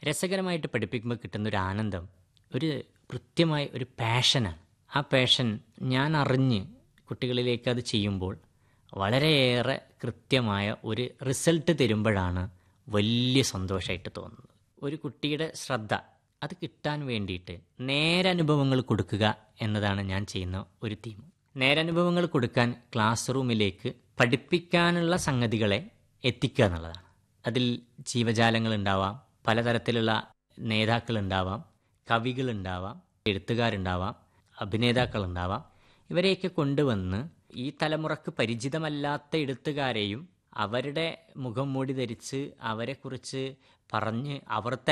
രസകരമായിട്ട് പഠിപ്പിക്കുമ്പോൾ കിട്ടുന്ന ഒരു ആനന്ദം ഒരു കൃത്യമായ ഒരു പാഷനാണ് ആ പാഷൻ ഞാൻ അറിഞ്ഞ് കുട്ടികളിലേക്ക് അത് ചെയ്യുമ്പോൾ വളരെയേറെ കൃത്യമായ ഒരു റിസൾട്ട് തരുമ്പോഴാണ് വലിയ സന്തോഷമായിട്ട് തോന്നുന്നത് ഒരു കുട്ടിയുടെ ശ്രദ്ധ അത് കിട്ടാൻ വേണ്ടിയിട്ട് നേരനുഭവങ്ങൾ കൊടുക്കുക എന്നതാണ് ഞാൻ ചെയ്യുന്ന ഒരു തീം നേരനുഭവങ്ങൾ കൊടുക്കാൻ ക്ലാസ് റൂമിലേക്ക് പഠിപ്പിക്കാനുള്ള സംഗതികളെ എത്തിക്കുക എന്നുള്ളതാണ് അതിൽ ജീവജാലങ്ങൾ ഉണ്ടാവാം പലതരത്തിലുള്ള നേതാക്കളുണ്ടാവാം കവികളുണ്ടാവാം എഴുത്തുകാരുണ്ടാവാം അഭിനേതാക്കളുണ്ടാവാം ഇവരെയൊക്കെ കൊണ്ടുവന്ന് ഈ തലമുറക്ക് പരിചിതമല്ലാത്ത എഴുത്തുകാരെയും അവരുടെ മുഖം മൂടി ധരിച്ച് അവരെക്കുറിച്ച് പറഞ്ഞ് അവർ